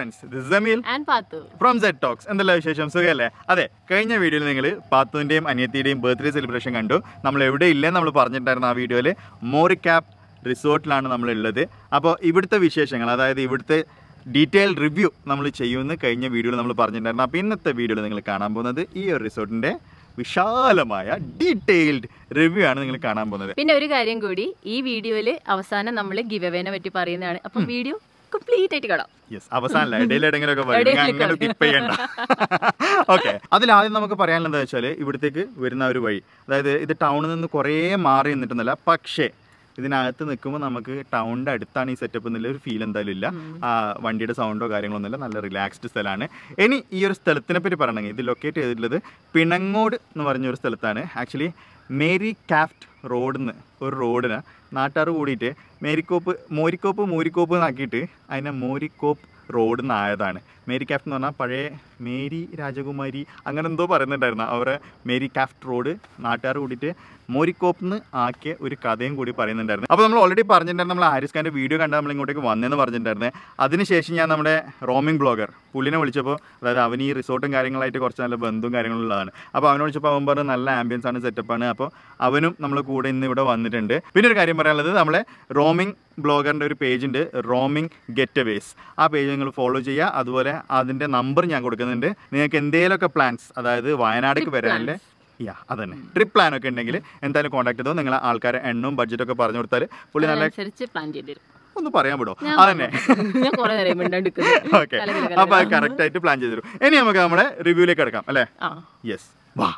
Friends this Jameel and Pathu from set talks എന്തെല്ലാം വിശേഷം സുഖമല്ലേ അതെ കഴിഞ്ഞ വീഡിയോയിൽ നിങ്ങൾ പാത്തുവിൻ്റെയും അനിയത്തിയുടെയും ബർത്ത്ഡേ സെലിബ്രേഷൻ കണ്ടു നമ്മൾ എവിടെ ഇല്ലെന്ന് നമ്മൾ പറഞ്ഞിട്ടുണ്ടായിരുന്നു ആ വീഡിയോയിൽ മോറിക്യാപ്പ് റിസോർട്ടിലാണ് നമ്മൾ ഉള്ളത് അപ്പോൾ ഇവിടുത്തെ വിശേഷങ്ങൾ അതായത് ഇവിടുത്തെ ഡീറ്റെയിൽ റിവ്യൂ നമ്മൾ ചെയ്യുമെന്ന് കഴിഞ്ഞ വീഡിയോയിൽ നമ്മൾ പറഞ്ഞിട്ടുണ്ടായിരുന്നു അപ്പോൾ ഇന്നത്തെ വീഡിയോയിൽ നിങ്ങൾ കാണാൻ പോകുന്നത് ഈ ഒരു റിസോർട്ടിൻ്റെ വിശാലമായ ഡീറ്റെയിൽഡ് റിവ്യൂ ആണ് നിങ്ങൾ കാണാൻ പോകുന്നത് പിന്നെ ഒരു കാര്യം കൂടി ഈ വീഡിയോയിൽ അവസാനം നമ്മൾ ഗിവ് അവേനെ പറ്റി പറയുന്നതാണ് അപ്പം വീഡിയോ കംപ്ലീറ്റ് ആയിട്ട് കാണാം യെസ് അവസാനല്ല ഇടയിൽ എവിടെയെങ്കിലുമൊക്കെ വരും ഇടയിൽ അങ്ങനെ കാണും. സ്കിപ്പ് ചെയ്യണ്ട ഓക്കെ അതിലാദ്യം നമുക്ക് പറയാനുള്ളത് എന്താ വെച്ചാൽ ഇവിടത്തേക്ക് വരുന്ന ഒരു വഴി അതായത് ഇത് ടൗണിൽ നിന്ന് കുറേ മാറി നിന്നിട്ടൊന്നുമല്ല പക്ഷേ ഇതിനകത്ത് നിൽക്കുമ്പോൾ നമുക്ക് ടൗണിൻ്റെ അടുത്താണ് ഈ സെറ്റപ്പ് എന്നുള്ള ഒരു ഫീൽ എന്തായാലും ഇല്ല ആ, വണ്ടിയുടെ സൗണ്ടോ കാര്യങ്ങളൊന്നുമില്ല നല്ല റിലാക്സ്ഡ് സ്ഥലമാണ് ഇനി ഈ ഒരു സ്ഥലത്തിനെ പറ്റി പറയണമെങ്കിൽ ഇത് ലൊക്കേറ്റ് ചെയ്തിട്ടുള്ളത് പിണങ്ങോട് എന്ന് പറഞ്ഞ ഒരു സ്ഥലത്താണ് ആക്ച്വലി മേരി കാഫ്റ്റ് റോഡിൽ നിന്ന് ഒരു റോഡിന് നാട്ടുകാർ കൂടിയിട്ട് മേരിക്കോപ്പ് മോരിക്കോപ്പ് മൂരിക്കോപ്പ് എന്നാക്കിയിട്ട് അതിനെ മോരിക്കോപ്പ് റോഡ് എന്നായതാണ് മേരി കാഫ്റ്റ് എന്ന് പറഞ്ഞാൽ പഴയ മേരി രാജകുമാരി അങ്ങനെ എന്തോ പറയുന്നുണ്ടായിരുന്നു അവരെ മേരി കാഫ്റ്റ് റോഡ് നാട്ടുകാർ കൂടിയിട്ട് മോരിക്കോപ്പ് എന്ന് ആക്കിയ ഒരു കഥയും കൂടി പറയുന്നുണ്ടായിരുന്നു അപ്പോൾ നമ്മൾ ഓൾറെഡി പറഞ്ഞിട്ടുണ്ടായിരുന്നു നമ്മൾ ഹാരിസ് ഖാൻ്റെ വീഡിയോ കണ്ടാൽ നമ്മൾ ഇങ്ങോട്ടേക്ക് വന്നെന്ന് പറഞ്ഞിട്ടുണ്ടായിരുന്നത് അതിനുശേഷം ഞാൻ നമ്മുടെ റോമിംഗ് ബ്ലോഗർ പുള്ളിനെ വിളിച്ചപ്പോൾ അതായത് അവൻ ഈ റിസോർട്ടും കാര്യങ്ങളായിട്ട് കുറച്ച് നല്ല ബന്ധവും കാര്യങ്ങളും ഉള്ളതാണ് അപ്പോൾ അവനെ വിളിച്ചപ്പോൾ അവൻ പറഞ്ഞു നല്ല ആംബിയൻസ് ആണ് സെറ്റപ്പാണ് അപ്പോൾ അവനും നമ്മൾ കൂടെ ഇന്ന് ഇവിടെ വന്നിട്ടുണ്ട് പിന്നെ ഒരു കാര്യം പറയാനുള്ളത് നമ്മളെ റോമിംഗ് ബ്ലോഗറിൻ്റെ ഒരു പേജുണ്ട് റോമിംഗ് ഗെറ്റ് അവേസ് ആ പേജ് നിങ്ങൾ ഫോളോ ചെയ്യുക അതുപോലെ അതിൻ്റെ നമ്പർ ഞാൻ കൊടുക്കുന്നുണ്ട് നിങ്ങൾക്ക് എന്തെങ്കിലുമൊക്കെ പ്ലാൻസ് അതായത് വയനാടേക്ക് Trip വരാനല്ലേ യാ അതന്നെ ട്രിപ്പ് പ്ലാൻ ഒക്കെ ഉണ്ടെങ്കിൽ എന്തായാലും കോൺടാക്ട് ചെയ്തോ നിങ്ങൾ ആൾക്കാരെ എണ്ണവും ബഡ്ജറ്റൊക്കെ പറഞ്ഞു കൊടുത്താൽ പുള്ളി നല്ല അതനുസരിച്ച് പ്ലാൻ ചെയ്തിരും ഒന്ന് പറയാൻ വിടോ ഞാൻ അതന്നെ ഞാൻ കുറെ നേരം മിണ്ടാണ്ടിരിക്കുന്നു. ഓക്കെ കലകല കലകല. അപ്പോൾ അത് കറക്റ്റ് ആയിട്ട് പ്ലാൻ ചെയ്തു തരും ഇനി നമുക്ക് നമ്മുടെ റിവ്യൂലേക്ക് കിടക്കാം അല്ലേ ആ യെസ് വാ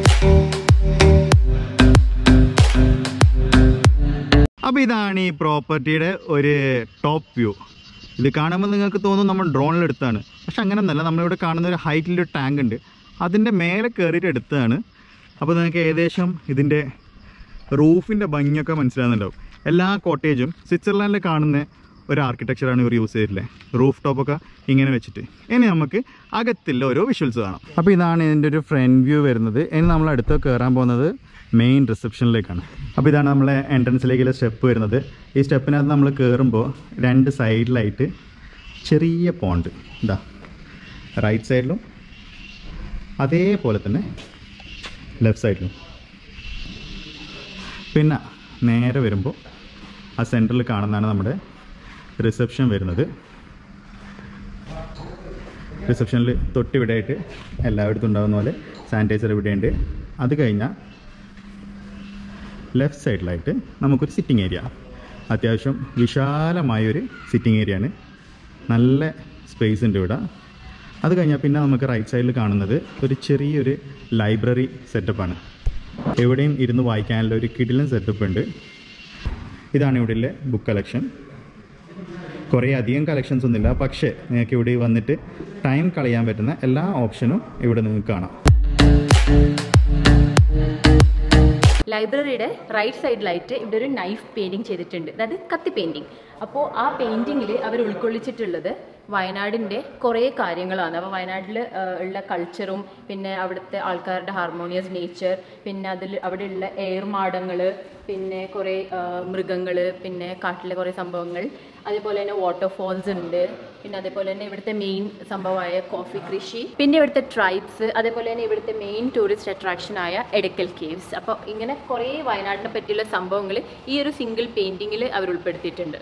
അപ്പോൾ ഇതാണ് ഈ പ്രോപ്പർട്ടിയുടെ ഒരു ടോപ്പ് വ്യൂ ഇത് കാണുമ്പോൾ നിങ്ങൾക്ക് തോന്നും നമ്മൾ ഡ്രോണിലെടുത്താണ് പക്ഷെ അങ്ങനെയൊന്നല്ല നമ്മളിവിടെ കാണുന്ന ഒരു ഹൈറ്റിലൊരു ടാങ്ക് ഉണ്ട് അതിൻ്റെ മേലെ കയറിയിട്ട് എടുത്തതാണ് അപ്പോൾ നിങ്ങൾക്ക് ഏകദേശം ഇതിൻ്റെ റൂഫിൻ്റെ ഭംഗിയൊക്കെ മനസ്സിലാകുന്നുണ്ടാവും എല്ലാ കോട്ടേജും സ്വിറ്റ്സർലാൻഡിൽ കാണുന്ന ഒരു ആർക്കിടെക്ചറാണ് ഇവർ യൂസ് ചെയ്തിട്ടുള്ളത് റൂഫ് ടോപ്പൊക്കെ ഇങ്ങനെ വെച്ചിട്ട് ഇനി നമുക്ക് അകത്തുള്ള ഓരോ വിഷ്വൽസ് കാണാം അപ്പോൾ ഇതാണ് ഇതിൻ്റെ ഒരു ഫ്രണ്ട് വ്യൂ വരുന്നത് ഇനി നമ്മൾ അടുത്ത് കയറാൻ പോകുന്നത് മെയിൻ റിസപ്ഷനിലേക്കാണ് അപ്പോൾ ഇതാണ് നമ്മളെ എൻട്രൻസിലേക്കുള്ള സ്റ്റെപ്പ് വരുന്നത് ഈ സ്റ്റെപ്പിനകത്ത് നമ്മൾ കയറുമ്പോൾ രണ്ട് സൈഡിലായിട്ട് ചെറിയ പോണ്ട് ഇതാ റൈറ്റ് സൈഡിലും അതേപോലെ തന്നെ ലെഫ്റ്റ് സൈഡിലും പിന്നെ നേരെ വരുമ്പോൾ ആ സെൻറ്ററിൽ കാണുന്നതാണ് നമ്മുടെ റിസപ്ഷൻ വരുന്നത് റിസപ്ഷനിൽ തൊട്ടിവിടെയായിട്ട് എല്ലായിടത്തും ഉണ്ടാകുന്ന പോലെ സാനിറ്റൈസർ ഇവിടെയുണ്ട് അത് കഴിഞ്ഞാൽ ലെഫ്റ്റ് സൈഡിലായിട്ട് നമുക്കൊരു സിറ്റിംഗ് ഏരിയ അത്യാവശ്യം വിശാലമായൊരു സിറ്റിംഗ് ഏരിയ ആണ് നല്ല സ്പേസ് ഉണ്ട് ഇവിടെ അത് കഴിഞ്ഞാൽ പിന്നെ നമുക്ക് റൈറ്റ് സൈഡിൽ കാണുന്നത് ഒരു ചെറിയൊരു ലൈബ്രറി സെറ്റപ്പാണ് എവിടെയും ഇരുന്ന് വായിക്കാനുള്ള ഒരു കിടിലൻ സെറ്റപ്പ് ഉണ്ട് ഇതാണ് ഇവിടെയുള്ള ബുക്ക് കളക്ഷൻ കുറേ അധികം കളക്ഷൻസ് ഒന്നുമില്ല പക്ഷേ നിങ്ങൾക്ക് ഇവിടെ വന്നിട്ട് ടൈം കളയാൻ പറ്റുന്ന എല്ലാ ഓപ്ഷനും ഇവിടെ നിങ്ങൾക്ക് കാണാം ലൈബ്രറിയുടെ റൈറ്റ് സൈഡിലായിട്ട് ഇവിടെ ഒരു നൈഫ് പെയിന്റിങ് ചെയ്തിട്ടുണ്ട് അതായത് കത്തി പെയിന്റിങ് അപ്പോൾ ആ പെയിന്റിങ്ങിൽ അവർ ഉൾക്കൊള്ളിച്ചിട്ടുള്ളത് വയനാടിൻ്റെ കുറേ കാര്യങ്ങളാണ് അപ്പോൾ വയനാട്ടിൽ ഉള്ള കൾച്ചറും പിന്നെ അവിടുത്തെ ആൾക്കാരുടെ ഹാർമോണിയസ് നേച്ചർ പിന്നെ അതിൽ അവിടെയുള്ള ഏർമാടങ്ങൾ പിന്നെ കുറേ മൃഗങ്ങൾ പിന്നെ കാട്ടിലെ കുറേ സംഭവങ്ങൾ അതേപോലെ തന്നെ വാട്ടർഫോൾസ് ഉണ്ട് പിന്നെ അതേപോലെ തന്നെ ഇവിടുത്തെ മെയിൻ സംഭവമായ കോഫി കൃഷി പിന്നെ ഇവിടുത്തെ ട്രൈബ്സ് അതേപോലെ തന്നെ ഇവിടുത്തെ മെയിൻ ടൂറിസ്റ്റ് അട്രാക്ഷനായ എടക്കൽ കേവ്സ് അപ്പോൾ ഇങ്ങനെ കുറേ വയനാടിനെ പറ്റിയുള്ള സംഭവങ്ങൾ ഈ ഒരു സിംഗിൾ പെയിന്റിങ്ങിൽ അവർ ഉൾപ്പെടുത്തിയിട്ടുണ്ട്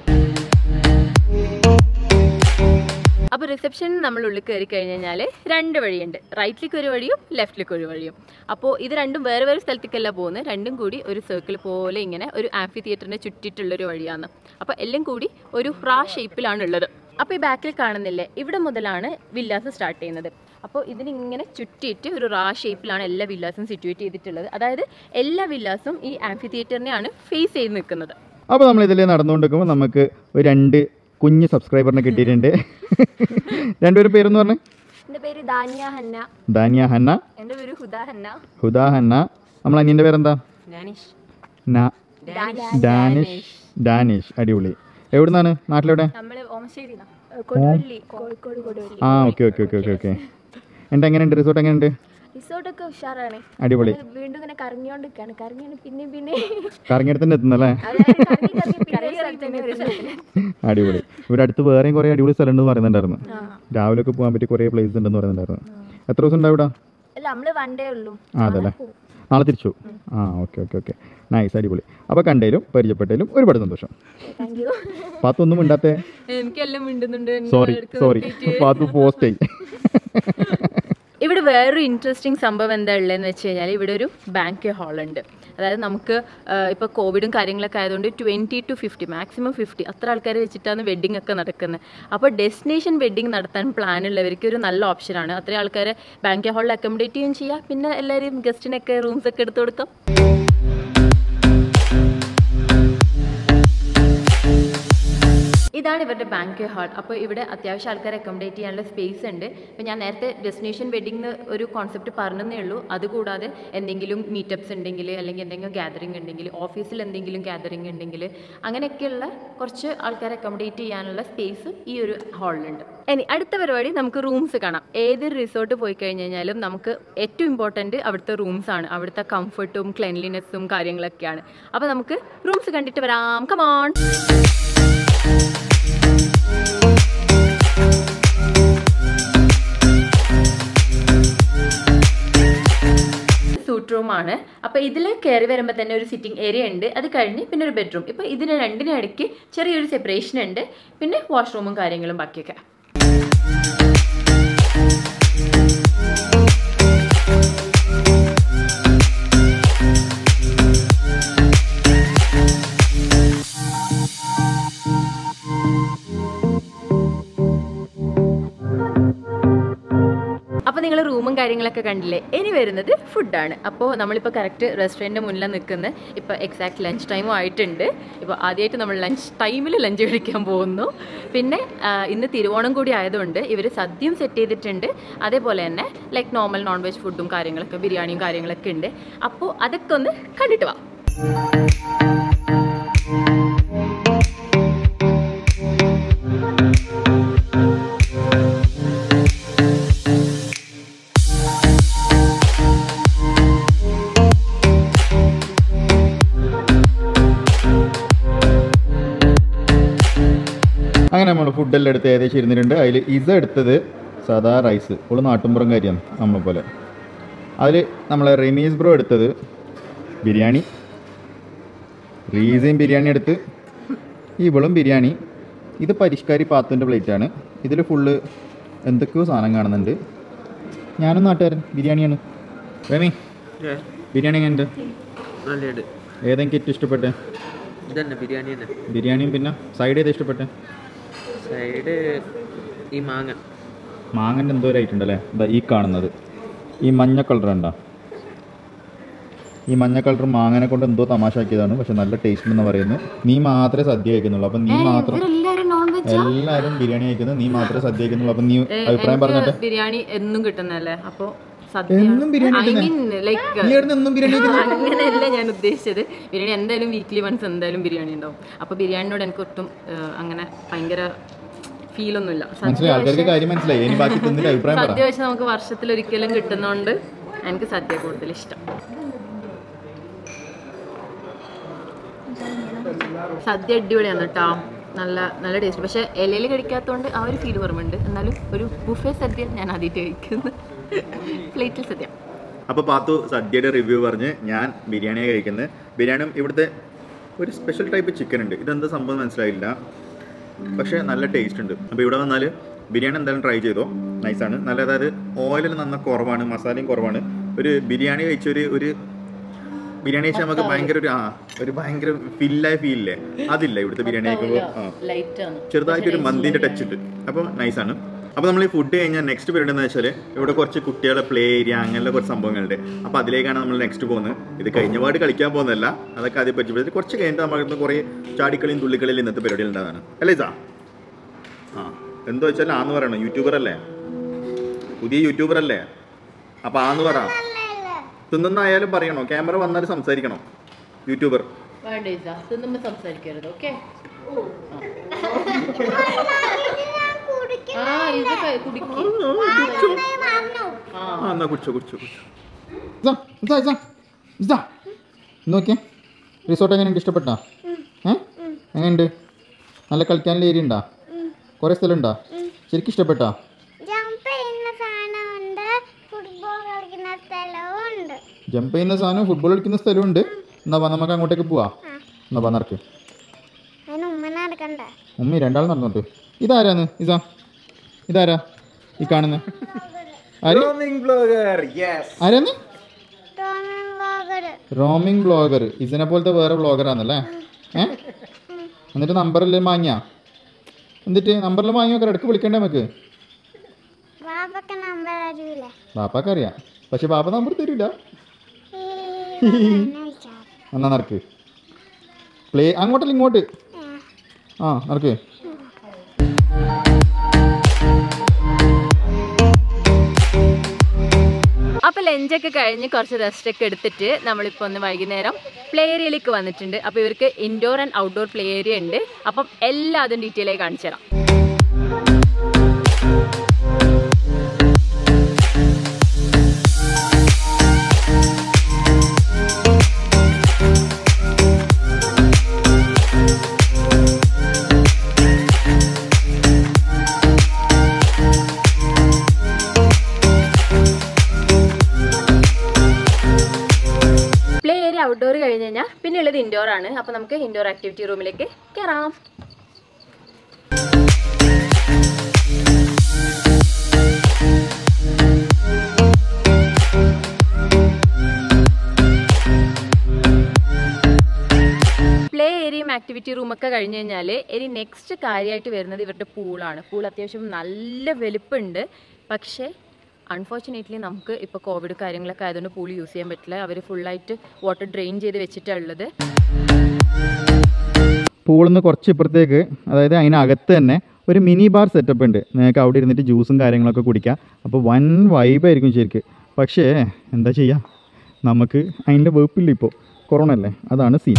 അപ്പോൾ റിസപ്ഷൻ നമ്മൾ ഉള്ളിൽ കയറി കഴിഞ്ഞ് കഴിഞ്ഞാൽ രണ്ട് വഴിയുണ്ട് റൈറ്റിലേക്ക് ഒരു വഴിയും ലെഫ്റ്റിലേക്ക് ഒരു വഴിയും അപ്പോൾ ഇത് രണ്ടും വേറെ വേറെ സ്ഥലത്തേക്കല്ല പോകുന്നത് രണ്ടും കൂടി ഒരു സർക്കിൾ പോലെ ഇങ്ങനെ ഒരു ആംഫി തിയേറ്ററിനെ ചുറ്റിയിട്ടുള്ളൊരു വഴിയാണ് അപ്പോൾ എല്ലാം കൂടി ഒരു ഫ്രാ ഷേപ്പിലാണ് ഉള്ളത് അപ്പോൾ ഈ ബാക്കിൽ കാണുന്നില്ലേ ഇവിടെ മുതലാണ് വില്ലാസ് സ്റ്റാർട്ട് ചെയ്യുന്നത് അപ്പോൾ ഇതിനിങ്ങനെ ചുറ്റിയിട്ട് ഒരു റാ ഷേപ്പിലാണ് എല്ലാ വില്ലാസും സിറ്റുവേറ്റ് ചെയ്തിട്ടുള്ളത് അതായത് എല്ലാ വില്ലാസും ഈ ആംഫി തിയേറ്ററിനെയാണ് ഫേസ് ചെയ്ത് നിൽക്കുന്നത് അപ്പോൾ നമ്മൾ ഇതിൽ നടന്നുകൊണ്ടിരിക്കുമ്പോൾ നമുക്ക് ഒരു രണ്ട് കുഞ്ഞ് സബ്സ്ക്രൈബറിനെ കിട്ടിയിട്ടുണ്ട് രണ്ടുപേരും പേരെന്ന് പറഞ്ഞേ എൻ്റെ പേര് ദാനിയ ഹന്ന ദാനിയ ഹന്ന എൻ്റെ പേര് ഹുദ ഹന്ന ഹുദ ഹന്ന നമ്മൾ അനിയൻ്റെ പേരെന്താ ഡാനിഷ് ന- ഡാനിഷ് ഡാനിഷ് അടിപൊളി എവിടുന്നാണ് നാട്ടിലെവിടെ നമ്മൾ ഓമശ്ശേരി കൊടുവള്ളി കോഴിക്കോട് കൊടുവള്ളി ആ okay okay okay okay okay എൻ്റെ എങ്ങനെയുണ്ട് റിസോർട്ട് എങ്ങനെയുണ്ട് റിസോർട്ടൊക്കെ ഉഷാറാണ് അടിപൊളി അത് വീണ്ടും ഇങ്ങനെ കറങ്ങിയോണ്ടിരിക്കാണ് കറങ്ങിയാണ് പിന്നെയും പിന്നെയും കറങ്ങിടത്തന്നെ എത്തുന്നല്ലേ അതായത് കറങ്ങി കറങ്ങി പിന്നെ ഒരു സ്ഥലത്ത് തന്നെ ഒരു സ്ഥലത്ത്. അടിപൊളി ഇവിടെ അടുത്ത് വേറെയും കുറേ അടിപൊളി സ്ഥലം ഉണ്ടെന്ന് പറയുന്നുണ്ടായിരുന്നു രാവിലെ ഒക്കെ പോകാൻ പറ്റിയ കുറേ പ്ലേസ് ഉണ്ടെന്ന് പറയുന്നുണ്ടായിരുന്നു എത്ര ദിവസം ഉണ്ടാവും ഇവിടെ അല്ല നമ്മള് വൺ ഡേ ഉള്ളൂ ആ അതല്ലേ നാളെ തിരിച്ചു ആ ഓക്കെ ഓക്കെ ഓക്കെ നൈസ് അടിപൊളി അപ്പോൾ കണ്ടേലും പരിചയപ്പെട്ടേലും ഒരുപാട് സന്തോഷം താങ്ക് യു പാത്തൊന്നും മിണ്ടാത്തേ എനിക്കെല്ലാം മിണ്ടുന്നുണ്ട് സോറി സോറി പാത്തു പോസ്റ്റ് ആയി ഇവിടെ വേറൊരു ഇൻട്രസ്റ്റിംഗ് സംഭവം എന്താ ഉള്ളതെന്ന് വെച്ച് കഴിഞ്ഞാൽ ഇവിടെ ഒരു ബാങ്ക് ഹാൾ ഉണ്ട് അതായത് നമുക്ക് ഇപ്പോൾ കോവിഡും കാര്യങ്ങളൊക്കെ ആയതുകൊണ്ട് twenty to fifty maximum fifty അത്ര ആൾക്കാരെ വെച്ചിട്ടാണ് വെഡ്ഡിംഗ് ഒക്കെ നടക്കുന്നത് അപ്പോൾ ഡെസ്റ്റിനേഷൻ വെഡ്ഡിംഗ് നടത്താൻ പ്ലാൻ ഉള്ളവർക്ക് ഒരു നല്ല ഓപ്ഷനാണ് അത്രയും ആൾക്കാരെ ബാങ്ക് ഹാളിൽ അക്കോമഡേറ്റ് ചെയ്യുകയും ചെയ്യാം പിന്നെ എല്ലാവരും ഗസ്റ്റിനൊക്കെ റൂംസ് ഒക്കെ എടുത്തു കൊടുക്കാം ഇതാണ് ഇവരുടെ ബാങ്ക് ഹാൾ അപ്പോൾ ഇവിടെ അത്യാവശ്യം ആൾക്കാരെ അക്കോമഡേറ്റ് ചെയ്യാനുള്ള സ്പേസ് ഉണ്ട് അപ്പോൾ ഞാൻ നേരത്തെ ഡെസ്റ്റിനേഷൻ വെഡിങ് ഒരു കോൺസെപ്റ്റ് പറഞ്ഞതേ ഉള്ളൂ അതുകൂടാതെ എന്തെങ്കിലും മീറ്റപ്സ് ഉണ്ടെങ്കിൽ അല്ലെങ്കിൽ എന്തെങ്കിലും ഗ്യാതറിംഗ് ഉണ്ടെങ്കിൽ ഓഫീസിൽ എന്തെങ്കിലും ഗ്യാതറിംഗ് ഉണ്ടെങ്കിൽ അങ്ങനെയൊക്കെയുള്ള കുറച്ച് ആൾക്കാരെ അക്കോമഡേറ്റ് ചെയ്യാനുള്ള സ്പേസ് ഈ ഒരു ഹാളിലുണ്ട് ഇനി അടുത്ത പരിപാടി നമുക്ക് റൂംസ് കാണാം ഏത് റിസോർട്ട് പോയി കഴിഞ്ഞ് കഴിഞ്ഞാലും നമുക്ക് ഏറ്റവും ഇമ്പോർട്ടൻറ്റ് അവിടുത്തെ റൂംസ് ആണ് അവിടുത്തെ കംഫർട്ടും ക്ലെൻലിനെസ്സും കാര്യങ്ങളൊക്കെയാണ് അപ്പോൾ നമുക്ക് റൂംസ് കണ്ടിട്ട് വരാം കമോൺ സൂട്ട് റൂം ആണ് അപ്പോൾ ഇതിൽ കയറി വരുമ്പോൾ തന്നെ ഒരു സിറ്റിംഗ് ഏരിയ ഉണ്ട് അത് കഴിഞ്ഞ് പിന്നെ ഒരു ബെഡ്റൂം ഇപ്പോൾ ഇതിന് രണ്ടിനും ഇടയ്ക്ക് ചെറിയൊരു സെപ്പറേഷൻ ഉണ്ട് പിന്നെ വാഷ്റൂമും കാര്യങ്ങളും ബാക്കിയൊക്കെ അപ്പോൾ നിങ്ങൾ റൂമും കാര്യങ്ങളൊക്കെ കണ്ടില്ലേ ഇനി വരുന്നത് ഫുഡാണ് അപ്പോൾ നമ്മളിപ്പോൾ കറക്റ്റ് റെസ്റ്റോറൻറ്റിൻ്റെ മുന്നിൽ നിൽക്കുന്നത് ഇപ്പോൾ എക്സാക്ട് ലഞ്ച് ടൈമും ആയിട്ടുണ്ട് ഇപ്പോൾ ആദ്യമായിട്ട് നമ്മൾ ലഞ്ച് ടൈമിൽ ലഞ്ച് കഴിക്കാൻ പോകുന്നു പിന്നെ ആ, ഇന്ന് തിരുവോണം കൂടി ആയതുകൊണ്ട് ഇവർ സദ്യയും സെറ്റ് ചെയ്തിട്ടുണ്ട് അതേപോലെ തന്നെ ലൈക്ക് നോർമൽ നോൺ വെജ് ഫുഡും കാര്യങ്ങളൊക്കെ ബിരിയാണിയും കാര്യങ്ങളൊക്കെ ഉണ്ട് അപ്പോൾ അതൊക്കെ ഒന്ന് കണ്ടിട്ട് വാ അങ്ങനെ നമ്മൾ ഫുഡെല്ലാം എടുത്ത് ഏകദേശം ഇരുന്നിട്ടുണ്ട് അതിൽ ഇസ എടുത്തത് സാധാ റൈസ് ഉള്ള നാട്ടുമ്പുറം കാര്യമാണ് നമ്മളെ പോലെ അതിൽ നമ്മളെ റെമീസ് ബ്രോ എടുത്തത് ബിരിയാണി റീസയും ബിരിയാണി എടുത്ത് ഇവളും ബിരിയാണി ഇത് പരിഷ്കാരി പാത്തുൻ്റെ പ്ലേറ്റാണ് ഇതിൽ ഫുള്ള് എന്തൊക്കെയോ സാധനം കാണുന്നുണ്ട് ഞാനും നാട്ടുകാരൻ ബിരിയാണിയാണ് റമി ബിരിയാണി എങ്ങനെയുണ്ട് നല്ലുണ്ട് ഏതെങ്കിലും ഏറ്റവും ഇഷ്ടപ്പെട്ടെ ഇതന്നെ ബിരിയാണി തന്നെ ബിരിയാണിയും പിന്നെ സൈഡ് ഏതാ ഇഷ്ടപ്പെട്ടെ സൈഡ് ഈ മാങ്ങ മാങ്ങൻ്റെ എന്തോ ഒരു ഐറ്റം ഉണ്ടല്ലേ ഇതാ ഈ കാണുന്നത് ഈ മഞ്ഞ കളർ ഉണ്ടോ ഈ മഞ്ഞ കളർ മാങ്ങനെ കൊണ്ട് എന്തോ തമാശാക്കിയതാണ് പക്ഷെ നല്ല ടേസ്റ്റ് എന്ന് പറയുന്നത് നീ മാത്രമേ സദ്യ കഴിക്കുന്നുള്ളൂ അപ്പം നീ മാത്രം എല്ലാവരും നോൺ വെജ് എല്ലാവരും ബിരിയാണി കഴിക്കുന്നത് നീ മാത്രമേ സദ്യ കഴിക്കുന്നുള്ളൂ അപ്പം നീ അഭിപ്രായം പറഞ്ഞിട്ട് ബിരിയാണി എന്നും കിട്ടുന്നല്ലേ അപ്പോൾ എന്നും ബിരിയാണി ഐ കിട്ടുന്നെ? മീൻ ലൈക്ക് നീ എവിടുന്ന് എന്നും ബിരിയാണി കഴിക്കുന്നത് അങ്ങനെയല്ല ഞാൻ ഉദ്ദേശിച്ചത് ബിരിയാണി എന്തായാലും വീക്ക്ലി വൺസ് എന്തായാലും ബിരിയാണി ഉണ്ടാവും അപ്പോൾ ബിരിയാണിനോട് എനിക്ക് ഒട്ടും ഏഹ്, അങ്ങനെ ഭയങ്കര ഫീലൊന്നുമില്ല മനസ്സിലായി ആൾക്കാർക്ക് കാര്യം മനസ്സിലായി ഇനി ബാക്കി തിന്നിട്ട് അഭിപ്രായം പറ സദ്യ വെച്ച് നമുക്ക് വർഷത്തിൽ ഒരിക്കലും കിട്ടുന്നതുകൊണ്ട് എനിക്ക് സദ്യ കൂടുതൽ ഇഷ്ടം സദ്യ അടിപൊളിയാണ് കേട്ടോ നല്ല നല്ല ടേസ്റ്റ് പക്ഷെ ഇലയിൽ കഴിക്കാത്തതുകൊണ്ട് ആ ഒരു ഫീൽ കുറവുണ്ട് എന്നാലും ഒരു ബുഫേ സദ്യ ഞാൻ ആദ്യമായിട്ട് കഴിക്കുന്നത് പ്ലേറ്റിൽ സദ്യ അപ്പോൾ പാത്തു സദ്യയുടെ റിവ്യൂ പറഞ്ഞ് ഞാൻ ബിരിയാണിയാണ് കഴിക്കുന്നത് ബിരിയാണിയും ഇവിടുത്തെ ഒരു സ്പെഷ്യൽ ടൈപ്പ് ചിക്കൻ ഉണ്ട് ഇതെന്താ സംഭവം മനസ്സിലായില്ല പക്ഷേ നല്ല ടേസ്റ്റ് ഉണ്ട് അപ്പോൾ ഇവിടെ വന്നാൽ ബിരിയാണി എന്തായാലും ട്രൈ ചെയ്തോ നൈസാണ് നല്ല അതായത് ഓയിലിൽ നന്ന കുറവാണ് മസാലയും കുറവാണ് ഒരു ബിരിയാണി കഴിച്ചൊരു ഒരു ബിരിയാണി കഴിച്ചാൽ നമുക്ക് ഭയങ്കര ഒരു ആ ഒരു ഭയങ്കര ഫില്ലായ ഫീലില്ലേ അതില്ല ഇവിടുത്തെ ബിരിയാണി കഴിക്കുമ്പോൾ ആ ലൈറ്റ് ആണ് ചെറുതായിട്ടൊരു മന്തിന്റെ ടച്ച് ഉണ്ട് അപ്പോൾ നൈസാണ് അപ്പോൾ നമ്മൾ ഈ ഫുഡ് കഴിഞ്ഞാൽ നെക്സ്റ്റ് പരിപാടി എന്ന് വെച്ചാൽ ഇവിടെ കുറച്ച് കുട്ടികളെ പ്ലേ ഏരിയ അങ്ങനെയുള്ള കുറച്ച് സംഭവങ്ങളുണ്ട് അപ്പോൾ അതിലേക്കാണ് നമ്മൾ നെക്സ്റ്റ് പോകുന്നത് ഇത് കഴിഞ്ഞ പാട് കളിക്കാൻ പോകുന്നതല്ല അതൊക്കെ ആദ്യം പറ്റി കുറച്ച് കഴിഞ്ഞിട്ട് നമ്മൾക്ക് കുറേ ചാടിക്കളിയും തുള്ളിക്കളിയും ഇന്നത്തെ പരിപാടിയിൽ ഉണ്ടാകാണ് അല്ലേ സാ ആ എന്തോ വെച്ചാൽ ആന്ന് പറയണം യൂട്യൂബർ അല്ലേ പുതിയ യൂട്യൂബർ അല്ലേ അപ്പോൾ ആന്ന് പറ തിന്നുന്നായാലും പറയണോ ക്യാമറ വന്നാൽ സംസാരിക്കണം യൂട്യൂബർ വേണ്ട ഇതാ തിന്നുമ്പോൾ സംസാരിക്കരുത് ഓക്കെ ആ ഇത് ക- കുടിക്ക് ആ എന്നാ കുടിച്ചോ കുടിച്ചോ കുടിച്ചോ ഇതാ ഇതാ ഇതാ ഇതാ നോക്കിയേ റിസോർട്ട് എങ്ങനെയുണ്ട് ഇഷ്ടപ്പെട്ടാ ഏ എങ്ങനെയുണ്ട് നല്ല കളിക്കാനുള്ള ഏരിയ ഉണ്ടാ കുറേ സ്ഥലം ഉണ്ടാ ശരിക്കും ഇഷ്ടപ്പെട്ടാ ജമ്പ് ചെയ്യുന്ന സാധനമുണ്ട് ഫുട്ബോൾ കളിക്കുന്ന സ്ഥലവും ഉണ്ട് ജമ്പ് ചെയ്യുന്ന സാധനം ഫുട്ബോൾ കളിക്കുന്ന സ്ഥലമുണ്ട് എന്നാ വാ നമുക്ക് അങ്ങോട്ടേക്ക് പോവാ എന്നാ വാ നടക്ക് അതിന് ഉമ്മ നടക്കണ്ട ഉമ്മി രണ്ടാൾ നടന്നോട്ട് ഇതാരാന്ന് ഇതാ ഇതാരാ ഈ കാണുന്ന ആര് ആരാന്ന് ടോമൻ വ്ളോഗർ റോമിംഗ് ബ്ലോഗർ ഇതിനെ പോലത്തെ വേറെ ബ്ലോഗറാന്നല്ലേ ഏ എന്നിട്ട് നമ്പറെല്ലാം വാങ്ങിയാ എന്നിട്ട് നമ്പറെല്ലാം വാങ്ങി നോക്കാം ഇടയ്ക്ക് വിളിക്കണ്ടേ നമുക്ക് ബാബക്ക് നമ്പർ അറിയില്ലേ ബാപ്പാക്ക് അറിയാം പക്ഷെ ബാപ്പ നമ്പർ തരൂല എന്നാ നടക്ക് പ്ലേ അങ്ങോട്ടല്ല ഇങ്ങോട്ട് ആ നടക്ക് അപ്പോൾ ലഞ്ചൊക്കെ കഴിഞ്ഞ് കുറച്ച് റെസ്റ്റ് ഒക്കെ എടുത്തിട്ട് നമ്മളിപ്പോൾ ഒന്ന് വൈകുന്നേരം പ്ലേ ഏരിയയിലേക്ക് വന്നിട്ടുണ്ട് അപ്പോൾ ഇവർക്ക് indoor and outdoor play area ഉണ്ട് അപ്പം എല്ലാ അതും ഡീറ്റെയിൽ ആയി കാണിച്ചു തരാം പ്ലേ ഏരിയ ഔട്ട്ഡോർ കഴിഞ്ഞ് കഴിഞ്ഞാൽ പിന്നെ ഉള്ളത് ഇൻഡോർ ആണ് അപ്പോൾ നമുക്ക് ഇൻഡോർ ആക്ടിവിറ്റി റൂമിലേക്ക് കയറാം പ്ലേ ഏരിയയും ആക്ടിവിറ്റി റൂമൊക്കെ കഴിഞ്ഞ് കഴിഞ്ഞാൽ ഇനി നെക്സ്റ്റ് കാര്യമായിട്ട് വരുന്നത് ഇവരുടെ പൂളാണ് പൂൾ അത്യാവശ്യം നല്ല വലുപ്പമുണ്ട് പക്ഷേ അൺഫോർച്ചുനേറ്റ്ലി നമുക്ക് ഇപ്പോൾ കോവിഡ് കാര്യങ്ങളൊക്കെ ആയതുകൊണ്ട് പൂൾ യൂസ് ചെയ്യാൻ പറ്റില്ല അവർ ഫുള്ളായിട്ട് വാട്ടർ ഡ്രെയിൻ ചെയ്ത് വെച്ചിട്ടുള്ളത് പൂളിൽ നിന്ന് കുറച്ച് ഇപ്പുറത്തേക്ക് അതായത് അതിനകത്ത് തന്നെ ഒരു മിനി ബാർ സെറ്റപ്പ് ഉണ്ട് നിങ്ങൾക്ക് അവിടെ ഇരുന്നിട്ട് ജ്യൂസും കാര്യങ്ങളൊക്കെ കുടിക്കാം അപ്പോൾ വൻ വൈബായിരിക്കും ശരിക്ക് പക്ഷേ എന്താ ചെയ്യുക നമുക്ക് അതിൻ്റെ വെപ്പില്ല ഇപ്പോൾ കൊറോണ അല്ലേ അതാണ് സീൻ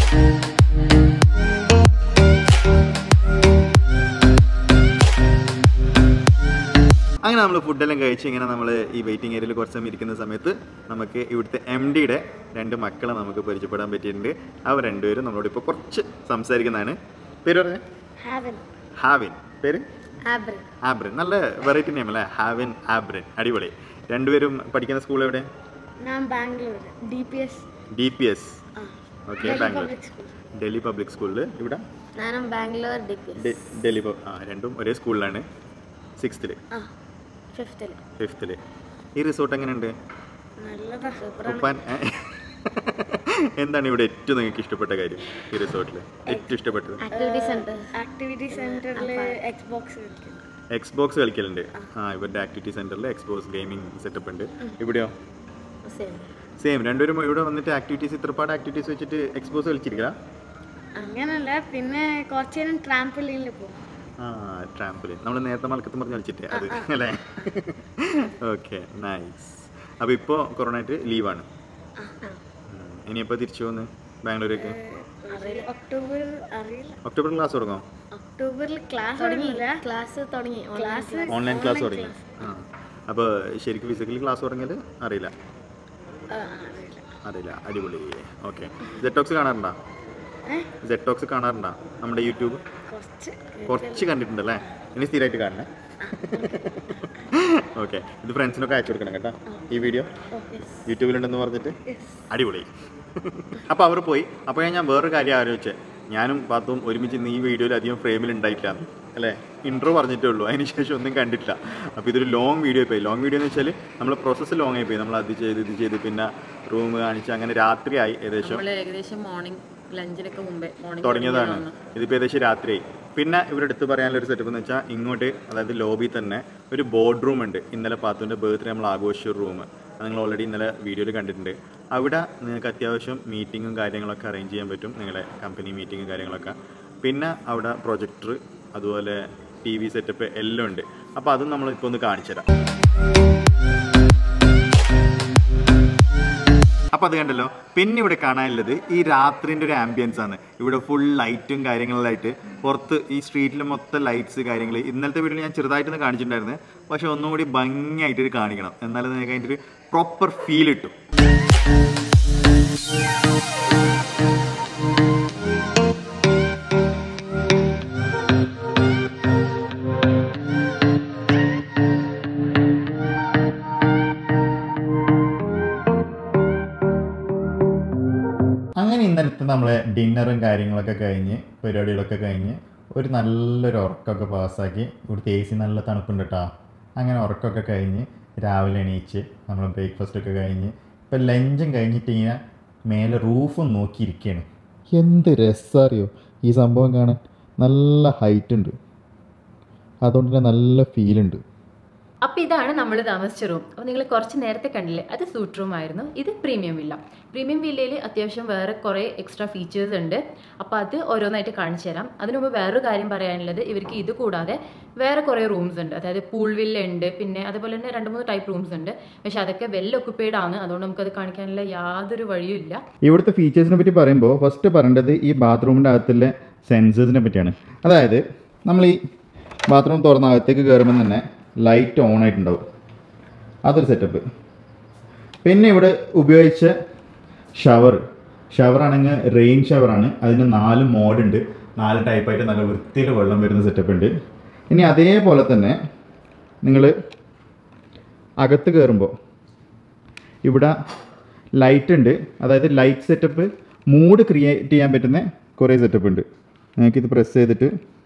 അങ്ങനെ നമ്മൾ ഫുഡെല്ലാം കഴിച്ച് ഇങ്ങനെ നമ്മൾ ഈ വെയിറ്റിംഗ് ഏരിയയിൽ കുറച്ച് സമയം ഇരിക്കുന്ന സമയത്ത് നമുക്ക് ഇവിടുത്തെ എം ഡിയുടെ രണ്ട് മക്കളെ നമുക്ക് പരിചയപ്പെടാൻ പറ്റിയിട്ടുണ്ട് അവർ രണ്ടുപേരും നമ്മളോട് ഇപ്പോൾ കുറച്ച് സംസാരിക്കുന്നതാണ് പേര് പറഞ്ഞ ഹാവൻ ഹാവിൻ പേര് ആബ്രൻ ആബ്രൻ നല്ല വെറൈറ്റി നെയിം അല്ലേ ഹാവിൻ ആബ്രൻ അടിപൊളി രണ്ടുപേരും പഠിക്കുന്ന സ്കൂൾ എവിടെ ഞാൻ Bangalore D P S D P S okay Bangalore Delhi public സ്കൂളിൽ ഇവിടെ ഞാനും ബാംഗ്ലൂർ ഡി പി എസ് ഡെ- ഡൽഹി പ- ആ രണ്ടും ഒരേ സ്കൂളിലാണ് സിക്സ്ത്തിൽ ആ ഫിഫ്തിൽ ഫിഫ്ത്തിൽ ഈ റിസോർട്ട് എങ്ങനെയുണ്ട് നല്ലതാ സൂപ്പർ ഉപ്പാൻ ഏ? എന്താണ് ഇവിടെ ഏറ്റവും നിങ്ങൾക്ക് ഇഷ്ടപ്പെട്ട കാര്യം ഈ റിസോർട്ടിൽ ഏറ്റവും ഇഷ്ടപ്പെട്ടത് ആക്ടിവിറ്റി സെന്റർ ആക്ടിവിറ്റി സെന്ററിൽ എക്സ്ബോക്സ് എക്സ്ബോക്സ് കളിക്കലുണ്ട് ആ ഇവരുടെ ആക്ടിവിറ്റി സെന്ററിൽ എക്സ്ബോക്സ് ഗെയിമിംഗ് സെറ്റപ്പ് ഉണ്ട് ഇവിടെയോ സെയിം രണ്ടുപേരും ഇവിടെ വന്നിട്ട് ആക്ടിവിറ്റീസ് ഇത്രപ്പാട് ആക്ടിവിറ്റീസ് വെച്ചിട്ട് എക്സ്ബോസ് കളിച്ചിരിക്കുക അങ്ങനല്ല പിന്നെ കുറച്ച് നേരം ട്രാംപലിനിൽ പോകും ആ ട്രാമ്പിൾ നമ്മൾ നേരത്തെ മലക്കത്ത് പറഞ്ഞ് കളിച്ചിട്ട് അത് അല്ലേ ഓക്കെ നൈസ് അപ്പോൾ ഇപ്പോൾ കൊറോണ ആയിട്ട് ലീവാണ് ഇനിയിപ്പോൾ തിരിച്ചു വന്ന് ബാംഗ്ലൂരേക്ക് ഒക്ടോബർ അറിയില്ല ഒക്ടോബറിൽ ക്ലാസ് തുടങ്ങും ഒക്ടോബറിൽ ക്ലാസ് തുടങ്ങിയില്ല ക്ലാസ് തുടങ്ങി ക്ലാസ് ഓൺലൈൻ ക്ലാസ് തുടങ്ങി ആ അപ്പോൾ ശരിക്കും ഫിസിക്കലി ക്ലാസ് തുടങ്ങിയത് അറിയില്ല അറിയില്ല അടിപൊളി ഓക്കെ ജെറ്റോക്സ് കാണാറുണ്ടോ ജെറ്റോക്സ് കാണാറുണ്ടോ നമ്മുടെ യൂട്യൂബ് കുറച്ച് കുറച്ച് കണ്ടിട്ടുണ്ടല്ലേ ഇനി സ്ഥിരമായിട്ട് കാണണേ ഓക്കെ ഇത് ഫ്രണ്ട്സിനൊക്കെ അയച്ചു കൊടുക്കണം കേട്ടോ ഈ വീഡിയോ യൂട്യൂബിലുണ്ടെന്ന് പറഞ്ഞിട്ട് അടിപൊളി അപ്പോൾ അവർ പോയി അപ്പോൾ ഞാൻ വേറൊരു കാര്യം ആലോചിച്ചേ ഞാനും പാത്തും ഒരുമിച്ച് ഇന്ന് ഈ വീഡിയോയിൽ അധികം ഫ്രെയിമിൽ ഉണ്ടായിട്ടില്ല അല്ലേ ഇൻട്രോ പറഞ്ഞിട്ടേ ഉള്ളൂ അതിന് ശേഷം ഒന്നും കണ്ടിട്ടില്ല അപ്പോൾ ഇതൊരു ലോങ് വീഡിയോ പോയി ലോങ് വീഡിയോ എന്ന് വെച്ചാൽ നമ്മൾ പ്രോസസ്സ് ലോങ് ആയി പോയി നമ്മൾ അത് ചെയ്ത് ഇത് ചെയ്ത് പിന്നെ റൂം കാണിച്ച് അങ്ങനെ രാത്രിയായി ഏകദേശം നമ്മൾ ഏകദേശം മോർണിംഗ് ലഞ്ചിനൊക്കെ മുമ്പേ മോർണിംഗ് തുടങ്ങിയതാണ് ഇതിപ്പോൾ ഏകദേശം രാത്രിയായി പിന്നെ ഇവരുടെ അടുത്ത് പറയാനുള്ള ഒരു സെറ്റപ്പ് എന്ന് വെച്ചാൽ ഇങ്ങോട്ട് അതായത് ലോബി തന്നെ ഒരു ബോർഡ് റൂം ഉണ്ട് ഇന്നലെ പാത്തുവിൻ്റെ ബർത്ത്ഡേ നമ്മൾ ആഘോഷിച്ച റൂം അത് നിങ്ങൾ ഓൾറെഡി ഇന്നലെ വീഡിയോയിൽ കണ്ടിട്ടുണ്ട് അവിടെ നിങ്ങൾക്ക് അത്യാവശ്യം മീറ്റിങ്ങും കാര്യങ്ങളൊക്കെ അറേഞ്ച് ചെയ്യാൻ പറ്റും നിങ്ങളുടെ കമ്പനി മീറ്റിങ്ങും കാര്യങ്ങളൊക്കെ പിന്നെ അവിടെ പ്രൊജക്ടർ അതുപോലെ ടി വി സെറ്റപ്പ് എല്ലാം ഉണ്ട് അപ്പോൾ അതും നമ്മൾ ഇപ്പോൾ ഒന്ന് കാണിച്ചു തരാം അപ്പോൾ അത് കണ്ടല്ലോ പിന്നെ ഇവിടെ കാണാനുള്ളത് ഈ രാത്രിൻ്റെ ഒരു ആംബിയൻസ് ആണ് ഇവിടെ ഫുൾ ലൈറ്റും കാര്യങ്ങളിലായിട്ട് പുറത്ത് ഈ സ്ട്രീറ്റിൽ മൊത്തം ലൈറ്റ്സ് കാര്യങ്ങൾ ഇന്നലത്തെ വീഡിയോയിൽ ഞാൻ ചെറുതായിട്ടൊന്ന് കാണിച്ചിട്ടുണ്ടായിരുന്നു പക്ഷെ ഒന്നും കൂടി ഭംഗിയായിട്ട് ഇത് കാണിക്കണം എന്നാലും നിങ്ങൾക്ക് അതിൻ്റെ ഒരു പ്രോപ്പർ ഫീൽ കിട്ടും അങ്ങനെ ഇന്നലത്തെ നമ്മളെ ഡിന്നറും കാര്യങ്ങളൊക്കെ കഴിഞ്ഞ് പരിപാടികളൊക്കെ കഴിഞ്ഞ് ഒരു നല്ലൊരു ഉറക്കമൊക്കെ പാസ്സാക്കി ഇവിടുത്തെ എ സി നല്ല തണുപ്പുണ്ട് കേട്ടോ അങ്ങനെ ഉറക്കമൊക്കെ കഴിഞ്ഞ് രാവിലെ എണീച്ച് നമ്മൾ ബ്രേക്ക്ഫാസ്റ്റ് ഒക്കെ കഴിഞ്ഞ് ഇപ്പം ലഞ്ചും കഴിഞ്ഞിട്ട് ഇങ്ങനെ മേലെ റൂഫും നോക്കിയിരിക്കുകയാണ് എന്ത് രസമറിയോ ഈ സംഭവം കാണാൻ നല്ല ഹൈറ്റ് ഉണ്ട് അതുകൊണ്ട് തന്നെ നല്ല ഫീലുണ്ട് അപ്പോൾ ഇതാണ് നമ്മൾ താമസിച്ച റൂം അപ്പോൾ നിങ്ങൾ കുറച്ച് നേരത്തെ കണ്ടില്ലേ അത് സൂട്ട് റൂം ആയിരുന്നു ഇത് പ്രീമിയം വില്ല പ്രീമിയം വില്ലയിൽ അത്യാവശ്യം വേറെ കുറേ എക്സ്ട്രാ ഫീച്ചേഴ്സ് ഉണ്ട് അപ്പോൾ അത് ഓരോന്നായിട്ട് കാണിച്ചു തരാം അതിനു മുമ്പ് വേറൊരു കാര്യം പറയാനുള്ളത് ഇവർക്ക് ഇത് കൂടാതെ വേറെ കുറേ റൂംസ് ഉണ്ട് അതായത് പൂൾ വില്ല ഉണ്ട് പിന്നെ അതുപോലെ തന്നെ രണ്ട് മൂന്ന് ടൈപ്പ് റൂംസ് ഉണ്ട് പക്ഷെ അതൊക്കെ വെൽ ഒക്കുപ്പൈഡ് ആണ് അതുകൊണ്ട് നമുക്കത് കാണിക്കാനുള്ള യാതൊരു വഴിയും ഇല്ല ഇവിടുത്തെ ഫീച്ചേഴ്സിനെ പറ്റി പറയുമ്പോൾ ഫസ്റ്റ് പറയേണ്ടത് ഈ ബാത്റൂമിൻ്റെ അകത്തുള്ള സെൻസേഴ്സിനെ പറ്റിയാണ് അതായത് നമ്മൾ ഈ ബാത്റൂം തുറന്ന അകത്തേക്ക് കയറുമ്പോൾ തന്നെ ലൈറ്റ് ഓൺ ആയിട്ടുണ്ടാവും അതൊരു സെറ്റപ്പ് പിന്നെ ഇവിടെ ഉപയോഗിച്ച ഷവർ ഷവർ ആണെങ്കിൽ റെയിൻ ഷവറാണ് അതിന് നാല് മോഡുണ്ട് നാല് ടൈപ്പായിട്ട് നല്ല വൃത്തിയിൽ വെള്ളം വരുന്ന സെറ്റപ്പ് ഉണ്ട് ഇനി അതേപോലെ തന്നെ നിങ്ങൾ അകത്ത് കയറുമ്പോൾ ഇവിടെ ലൈറ്റ് ഉണ്ട് അതായത് ലൈറ്റ് സെറ്റപ്പ് മൂഡ് ക്രിയേറ്റ് ചെയ്യാൻ പറ്റുന്ന കുറേ സെറ്റപ്പ് ഉണ്ട് നിങ്ങൾക്കിത് പ്രസ് ചെയ്തിട്ട്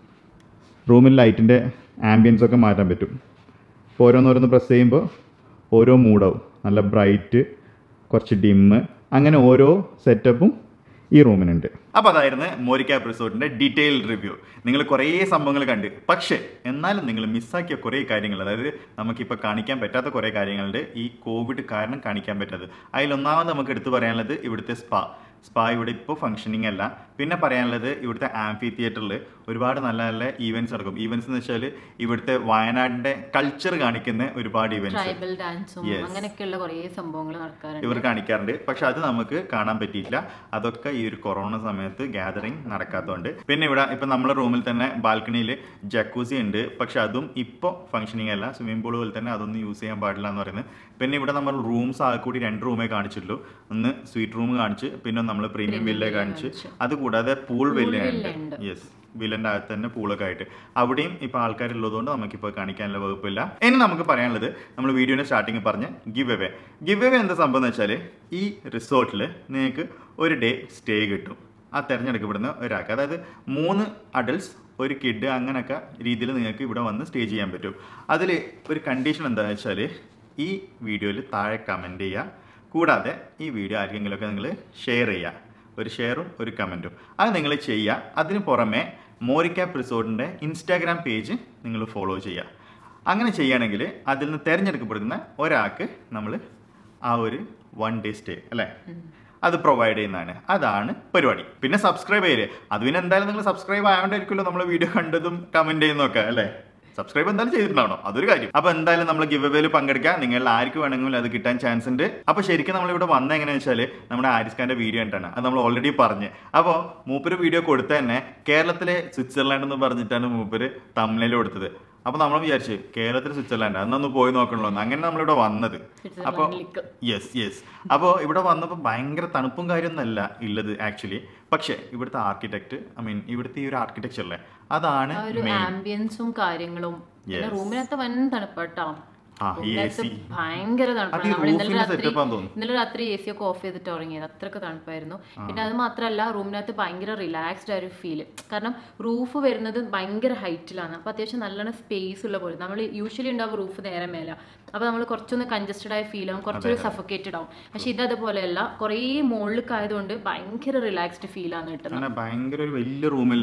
റൂമിൽ ലൈറ്റിൻ്റെ ആംബിയൻസ് ഒക്കെ മാറ്റാൻ പറ്റും അപ്പോൾ ഓരോന്നോരോന്ന് പ്രസ് ചെയ്യുമ്പോൾ ഓരോ മൂഡാവും നല്ല ബ്രൈറ്റ് കുറച്ച് ഡിമ്മ് അങ്ങനെ ഓരോ സെറ്റപ്പും ഈ റൂമിനുണ്ട് അപ്പോൾ അതായിരുന്നു മോരിക്കാപ്പ് റിസോർട്ടിന്റെ ഡീറ്റെയിൽ റിവ്യൂ നിങ്ങൾ കുറേ സംഭവങ്ങൾ കണ്ട് പക്ഷേ എന്നാലും നിങ്ങൾ മിസ്സാക്കിയ കുറേ കാര്യങ്ങൾ അതായത് നമുക്കിപ്പോൾ കാണിക്കാൻ പറ്റാത്ത കുറേ കാര്യങ്ങളുണ്ട് ഈ കോവിഡ് കാരണം കാണിക്കാൻ പറ്റാത്തത് അതിലൊന്നാമത് നമുക്ക് എടുത്തു പറയാനുള്ളത് ഇവിടുത്തെ സ്പാ സ്പാ ഇവിടെ ഇപ്പോൾ ഫംഗ്ഷനിങ് അല്ല പിന്നെ പറയാനുള്ളത് ഇവിടുത്തെ ആംഫി തിയേറ്ററിൽ ഒരുപാട് നല്ല നല്ല ഈവൻറ്റ്സ് നടക്കും ഈവൻറ്റ്സ് എന്ന് വെച്ചാൽ ഇവിടുത്തെ വയനാടിന്റെ കൾച്ചർ കാണിക്കുന്ന ഒരുപാട് ഈവൻറ്റ്സ് ട്രൈബൽ ഡാൻസും Yes. അങ്ങനെയൊക്കെയുള്ള കുറേ സംഭവങ്ങൾ നടക്കാറുണ്ട് ഇവർ കാണിക്കാറുണ്ട് പക്ഷെ അത് നമുക്ക് കാണാൻ പറ്റിയില്ല അതൊക്കെ ഈ ഒരു കൊറോണ സമയത്ത് ഗ്യാതറിംഗ് നടക്കാത്തതുകൊണ്ട് പിന്നെ ഇവിടെ ഇപ്പൊ നമ്മുടെ റൂമിൽ തന്നെ ബാൽക്കണിയിൽ ജക്കൂസി ഉണ്ട് പക്ഷെ അതും ഇപ്പോൾ ഫംഗ്ഷനിങ് അല്ല സ്വിമ്മിംഗ് പൂൾ പോലെ തന്നെ അതൊന്നും യൂസ് ചെയ്യാൻ പാടില്ല എന്ന് പറയുന്നത് പിന്നെ ഇവിടെ നമ്മൾ റൂംസ് ആകെ കൂടി രണ്ട് റൂമേ കാണിച്ചുള്ളൂ ഒന്ന് സ്വീറ്റ് റൂം കാണിച്ച് പിന്നെ നമ്മൾ പ്രീമിയം വില്ല കാണിച്ച് അതുകൂടാതെ പൂൾ വില്ല villa ഉണ്ട് ഉണ്ട്. യെസ് വില്ലന്റെ അകത്ത് തന്നെ പൂളൊക്കെ ആയിട്ട് അവിടെയും ഇപ്പൊ ആൾക്കാരുള്ളതുകൊണ്ട് നമുക്കിപ്പോൾ കാണിക്കാനുള്ള വകുപ്പില്ല ഇനി നമുക്ക് പറയാനുള്ളത് നമ്മൾ വീഡിയോയുടെ സ്റ്റാർട്ടിങ് പറഞ്ഞ ഗിവ് അവേ ഗിവ് അവേ എന്താ സംഭവം എന്ന് വെച്ചാൽ ഈ റിസോർട്ടിൽ നിങ്ങൾക്ക് ഒരു ഡേ സ്റ്റേ കിട്ടും ആ തിരഞ്ഞെടുക്കപ്പെടുന്ന ഒരാൾക്ക് അതായത് മൂന്ന് അഡൽട്സ് ഒരു കിഡ് അങ്ങനെയൊക്കെ രീതിയിൽ നിങ്ങൾക്ക് ഇവിടെ വന്ന് സ്റ്റേ ചെയ്യാൻ പറ്റും അതിൽ ഒരു കണ്ടീഷൻ എന്താണെന്ന് വെച്ചാൽ ഈ വീഡിയോയിൽ താഴെ കമൻറ്റ് ചെയ്യുക കൂടാതെ ഈ വീഡിയോ ആർക്കെങ്കിലുമൊക്കെ നിങ്ങൾ ഷെയർ ചെയ്യുക ഒരു ഷെയറും ഒരു കമൻറ്റും അത് നിങ്ങൾ ചെയ്യുക അതിന് പുറമെ മോറിക്കാപ്പ് റിസോർട്ടിൻ്റെ ഇൻസ്റ്റാഗ്രാം പേജ് നിങ്ങൾ ഫോളോ ചെയ്യുക അങ്ങനെ ചെയ്യുകയാണെങ്കിൽ അതിൽ നിന്ന് തിരഞ്ഞെടുക്കപ്പെടുന്ന ഒരാൾക്ക് നമ്മൾ ആ ഒരു വൺ ഡേ സ്റ്റേ അല്ലേ അത് പ്രൊവൈഡ് ചെയ്യുന്നതാണ് അതാണ് പരിപാടി പിന്നെ സബ്സ്ക്രൈബ് ചെയ്യല് അത് പിന്നെ എന്തായാലും നിങ്ങൾ സബ്സ്ക്രൈബ് ആയതുകൊണ്ടായിരിക്കുമല്ലോ നമ്മൾ വീഡിയോ കണ്ടതും കമന്റ് ചെയ്യുന്നതൊക്കെ അല്ലേ സബ്സ്ക്രൈബ് എന്തായാലും ചെയ്തിട്ടുണ്ടാവണം അതൊരു കാര്യം അപ്പൊ എന്തായാലും നമ്മൾ ഗിവ് അവേയിൽ പങ്കെടുക്കാം നിങ്ങൾ ആർക്ക് വേണമെങ്കിലും അത് കിട്ടാൻ ചാൻസ് ഉണ്ട് അപ്പൊ ശരിക്കും നമ്മൾ ഇവിടെ വന്ന എങ്ങനെയാണെന്ന് വെച്ചാൽ നമ്മുടെ ആരിസ് ഖാന്റെ വീഡിയോ കണ്ടാണ് അത് നമ്മൾ ഓൾറെഡി പറഞ്ഞ് അപ്പോൾ മൂപ്പര് വീഡിയോ കൊടുത്ത തന്നെ കേരളത്തിലെ സ്വിറ്റ്സർലാൻഡ് എന്ന് പറഞ്ഞിട്ടാണ് മൂപ്പര് തമിഴിൽ കൊടുത്തത് അപ്പൊ നമ്മൾ വിചാരിച്ചു കേരളത്തിലെ സ്വിറ്റ്സർലാൻഡ് അന്നൊന്ന് പോയി നോക്കണല്ലോ എന്ന് അങ്ങനെ നമ്മളിവിടെ വന്നത് അപ്പോൾ യെസ് യെസ് അപ്പോൾ ഇവിടെ വന്നപ്പോൾ ഭയങ്കര തണുപ്പും കാര്യമൊന്നുമല്ല ഉള്ളത് ആക്ച്വലി പക്ഷേ ഇവിടുത്തെ ആർക്കിടെക്ട് ഐ മീൻ ഇവിടുത്തെ ഈ ഒരു ആർക്കിടെക്ചർ അല്ലേ അതാണ് ആ ഒരു മെയിൻ ആംബിയൻസും കാര്യങ്ങളും പിന്നെ Yes. റൂമിനകത്ത് വൻ തണുപ്പാട്ടോ ആ, ഈ റൂമിനകത്ത് AC. ഭയങ്കര അത് തണുപ്പാണ് ഈ നമ്മൾ ഇന്നലെ റൂഫിന്റെ രാത്രി setup ആണെന്ന് തോന്നുന്നു. ഇന്നലെ രാത്രി എ സി ഒക്കെ ഓഫ് ചെയ്തിട്ട് ഉറങ്ങിയത് അത്രയൊക്കെ തണുപ്പായിരുന്നു പിന്നെ അത് മാത്രമല്ല റൂമിനകത്ത് ഭയങ്കര റിലാക്സ്ഡ് ആയ ഒരു ഫീല് കാരണം റൂഫ് വരുന്നത് ഭയങ്കര ഹൈറ്റിലാണ് അപ്പോൾ അത്യാവശ്യം നല്ലോണം സ്പേസ് ഉള്ള പോലെ നമ്മൾ യൂഷ്വലി ഉണ്ടാവും റൂഫ് നേരെ മേല അപ്പോൾ നമ്മൾ കുറച്ചൊന്ന് കൺജസ്റ്റഡ് ആയ ഫീൽ ആവും കുറച്ചൊരു സഫക്കേറ്റഡ് ആവും പക്ഷെ ഇത് അതുപോലെയല്ല കുറേ മുകളിലേക്ക് ആയതുകൊണ്ട് ഭയങ്കര റിലാക്സ്ഡ് ഫീലാണ് കിട്ടുന്നത് അങ്ങനെ ഭയങ്കര ഒരു വലിയ റൂമില്ല ഒരു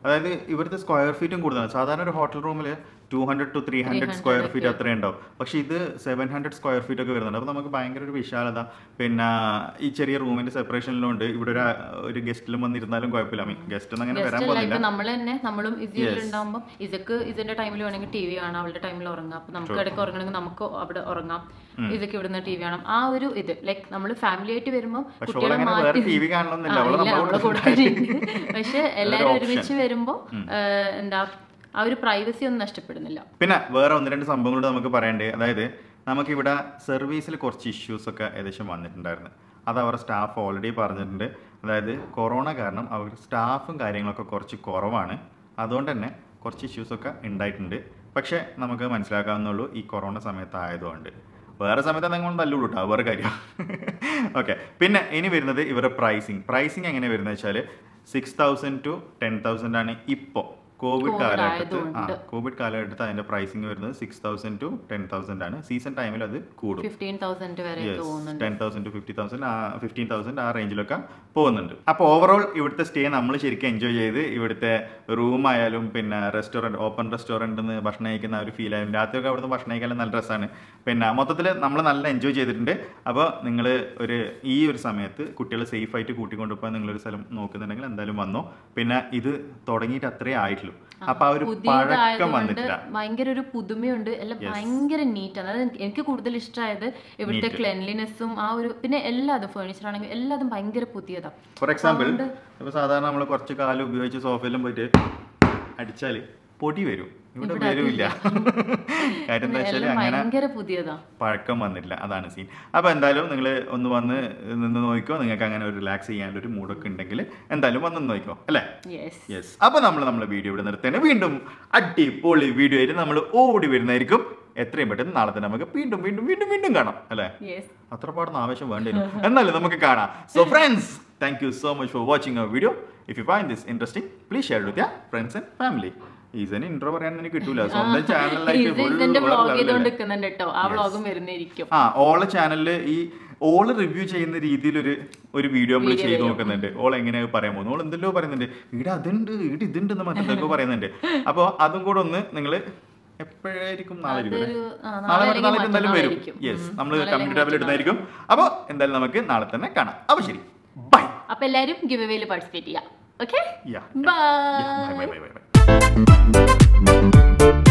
അതായത് ഇവിടുത്തെ സ്ക്വയർ ഫീറ്റും കൂടുതലാണ് സാധാരണ ഒരു ഹോട്ടൽ റൂമിൽ two hundred to three hundred square feet അത്രയും ഉണ്ടാവും പക്ഷേ ഇത് സെവൻ ഹൺഡ്രഡ് സ്ക്വയർ ഫീറ്റ് ഒക്കെ വരുന്നുണ്ട് അപ്പോൾ നമുക്ക് ഭയങ്കര ഒരു വിശാലത പിന്നെ ഈ ചെറിയ റൂമിന്റെ സെപ്പറേഷനിലുണ്ട് ഇവിടെ ഒരു ഒരു ഗസ്റ്റിലും വന്നിരുന്നാലും കുഴപ്പമില്ല മീൻ ഗസ്റ്റ് ഒന്നും അങ്ങനെ വരാൻ ജസ്റ്റ് പോകുന്നില്ല ഇപ്പൊ നമ്മൾ തന്നെ നമ്മളും ഇസിയുണ്ടാകുമ്പോൾ ഇതൊക്കെ ഇതിന്റെ ടൈമിൽ വേണമെങ്കിൽ ടി വി കാണാം അവളുടെ ടൈമിൽ ഉറങ്ങാം അപ്പൊ നമുക്ക് ഇടയ്ക്ക് ഉറങ്ങണമെങ്കിൽ നമുക്ക് അവിടെ ഉറങ്ങാം ഇതൊക്കെ ഇവിടുന്ന് ടി വി കാണാം ആ ഒരു ഇത് ലൈക്ക് നമ്മൾ ഫാമിലി ആയിട്ട് വരുമ്പോൾ പക്ഷെ കുട്ടികളെ അവളങ്ങനെ വേറെ ടി വി കാണണമെന്നില്ല ആ, അവള് ഇല്ല, നമ്മളോട് അവളെ കൂടെ തന്നെ ഉണ്ട്. പക്ഷെ എല്ലാരും option. ഒരുമിച്ച് വരുമ്പോ ഏഹ്, എന്താ ആ ഒരു പ്രൈവസി ഒന്നും നഷ്ടപ്പെടുന്നില്ല പിന്നെ വേറെ ഒന്ന് രണ്ട് സംഭവങ്ങളോട് നമുക്ക് പറയണ്ടേ അതായത് നമുക്കിവിടെ സർവീസിൽ കുറച്ച് ഇഷ്യൂസ് ഒക്കെ ഏകദേശം വന്നിട്ടുണ്ടായിരുന്നു അത് അവരുടെ സ്റ്റാഫ് ഓൾറെഡി പറഞ്ഞിട്ടുണ്ട് അതായത് കൊറോണ കാരണം അവർ സ്റ്റാഫും കാര്യങ്ങളൊക്കെ കുറച്ച് കുറവാണ് അതുകൊണ്ട് തന്നെ കുറച്ച് ഇഷ്യൂസ് ഒക്കെ ഉണ്ടായിട്ടുണ്ട് പക്ഷേ നമുക്ക് മനസ്സിലാക്കാവുന്നുള്ളൂ ഈ കൊറോണ സമയത്ത് ആയതുകൊണ്ട് വേറെ സമയത്ത് നിങ്ങൾ തല്ലുള്ളൂ കേട്ടോ വേറെ കാര്യം ഓക്കെ പിന്നെ ഇനി വരുന്നത് ഇവരുടെ പ്രൈസിങ് പ്രൈസിങ് എങ്ങനെ വരുന്നത് വെച്ചാൽ six thousand to ten thousand ആണ് ഇപ്പോൾ കോവിഡ് COVID കാലഘട്ടത്ത് ആ ആയതുകൊണ്ട്. കോവിഡ് കാലഘട്ടത്ത് അതിന്റെ പ്രൈസിങ് വരുന്നത് six thousand to ten thousand ആണ് സീസൺ ടൈമിൽ അത് കൂടും ഫിഫ്റ്റീൻ തൗസൻഡ് വരെ തോന്നുന്നുണ്ട് ten thousand to fifty thousand ആ ഫിഫ്റ്റീൻ തൗസൻഡ് ആ റേഞ്ചിലൊക്കെ പോകുന്നുണ്ട് അപ്പോൾ ഓവറോൾ ഇവിടുത്തെ സ്റ്റേ നമ്മൾ ശരിക്കും എൻജോയ് ചെയ്ത് ഇവിടുത്തെ റൂം ആയാലും പിന്നെ റെസ്റ്റോറൻറ്റ് ഓപ്പൺ റെസ്റ്റോറൻറ്റിൽ നിന്ന് ഭക്ഷണം കഴിക്കുന്ന ആ ഒരു ഫീൽ ആയാലും രാത്രിയൊക്കെ അവിടുന്ന് ഭക്ഷണം കഴിക്കാൻ നല്ല രസമാണ് പിന്നെ മൊത്തത്തിൽ നമ്മൾ നല്ല എൻജോയ് ചെയ്തിട്ടുണ്ട് അപ്പോൾ നിങ്ങൾ ഒരു ഈ ഒരു സമയത്ത് കുട്ടികളെ സേഫ് ആയിട്ട് കൂട്ടിക്കൊണ്ടുപോകാൻ നിങ്ങളൊരു സ്ഥലം നോക്കുന്നുണ്ടെങ്കിൽ എന്തായാലും വന്നോ പിന്നെ ഇത് തുടങ്ങിയിട്ട് അത്രേ ആയിട്ടുള്ളൂ അപ്പോൾ ആ ഒരു പഴക്കം പുതിയതായതുകൊണ്ട് വന്നിട്ടില്ല ഭയങ്കര ഒരു പുതുമയുണ്ട് എല്ലാം ഭയങ്കര നീറ്റാണ് അതായത് എനിക്ക് കൂടുതൽ ഇഷ്ടമായത് ഇവിടുത്തെ ക്ലെൻലിനെസ്സും ആ ഒരു പിന്നെ എല്ലാതും ഫേർണിച്ചർ ആണെങ്കിൽ എല്ലാതും ഭയങ്കര പുതിയതാ ഫോർ എക്സാമ്പിൾ ഇപ്പൊ സാധാരണ നമ്മൾ കുറച്ച് കാലം ഉപയോഗിച്ച് സോഫയിലും പോയിട്ട് അടിച്ചാല് പൊടി വരും ഇവിടെ വരില്ല കാര്യം എന്താ വെച്ചാൽ എല്ലാം അങ്ങനെ ഭയങ്കര പുതിയതാ പഴക്കം വന്നിട്ടില്ല അതാണ് സീൻ അപ്പോൾ എന്തായാലും നിങ്ങൾ ഒന്ന് വന്ന് നിന്ന് നോക്കിക്കോ നിങ്ങൾക്ക് അങ്ങനെ ഒരു റിലാക്സ് ചെയ്യാനുള്ള ഒരു മൂഡൊക്കെ ഉണ്ടെങ്കിൽ എന്തായാലും വന്ന് നോക്കിക്കോ അല്ലേ യെസ് യെസ് അപ്പോൾ നമ്മൾ നമ്മളെ വീഡിയോ ഇവിടെ നിർത്തേനെ വീണ്ടും അടിപൊളി വീഡിയോ ആയിട്ട് നമ്മൾ ഓടി വരുന്നതായിരിക്കും എത്രയും പെട്ടെന്ന് നാളെ തന്നെ നമുക്ക് വീണ്ടും വീണ്ടും വീണ്ടും വീണ്ടും കാണാം അല്ലേ യെസ് അത്ര പാടുന്ന ആവശ്യം വേണ്ടില്ല എന്നാലും നമുക്ക് കാണാം so friends thank you so much for watching our video if you find this interesting please share with friends and family ഈസന് ഇൻട്രോ പറയാൻ എനിക്ക് കിട്ടൂല സ്വന്തം ഇത് ചാനലിലായിട്ട് ഇതിന്റെ വ്ളോഗ് ചെയ്തുകൊണ്ട് നിൽക്കുന്നുണ്ട് കേട്ടോ ആ വ്ളോഗും വരുന്നതായിരിക്കും ആ ഓളെ ചാനലില് ഈ ഓള് റിവ്യൂ ചെയ്യുന്ന രീതിയിലൊരു ഒരു വീഡിയോ നമ്മൾ ചെയ്ത് നോക്കുന്നുണ്ട് ഓൾ എങ്ങനെയാ പറയാൻ പോകുന്നു ഓൾ എന്തെല്ലോ പറയുന്നുണ്ട് ഇവിടെ അതുണ്ട് ഇവിടെ ഇതുണ്ട് എന്ന് മറ്റെന്തൊക്കെ പറയുന്നുണ്ട് അപ്പോൾ അതും കൂടെ ഒന്ന് നിങ്ങൾ എപ്പോഴായിരിക്കും നാളെ അതൊരു, വരും ആ, നാളെ നാളെ അല്ലെങ്കിൽ നാളെ എന്തായാലും വരും മറ്റന്നാളായിരിക്കും. യെസ് ഉം. നമ്മൾ നാളെ കമ്മ്യൂണിറ്റി ടാബിൽ അല്ലെങ്കിൽ ഇടുന്നതായിരിക്കും അപ്പോൾ എന്തായാലും നമുക്ക് നാളെ തന്നെ കാണാം അപ്പോൾ ശരി ബൈ അപ്പൊ എല്ലാരും ഗിവ് അവേയിൽ പാർട്ടിസിപ്പേറ്റ് ചെയ്യാം okay Yeah. Bye bye bye bye by